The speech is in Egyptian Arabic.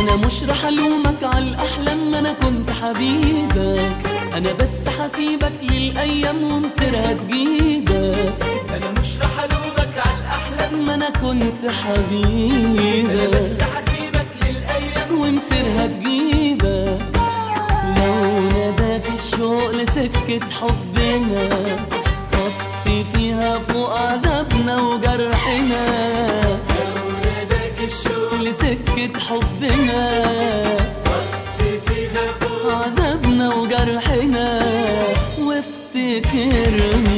انا مش رح الومك على الاحلام ما انا كنت حبيبك انا بس حسيبك للايام ومصيرها تجيبك انا مش رح الومك على الاحلام ما انا كنت انا حبيبك بس حسيبك للايام ومصيرها تجيبك لو ناداك الشوق لسكة حبنا خطي فيها فوق عذابنا وجرحنا وناداك الشوق لسكة حبنا فيها فوق عذابنا وجرحنا وافتكرنا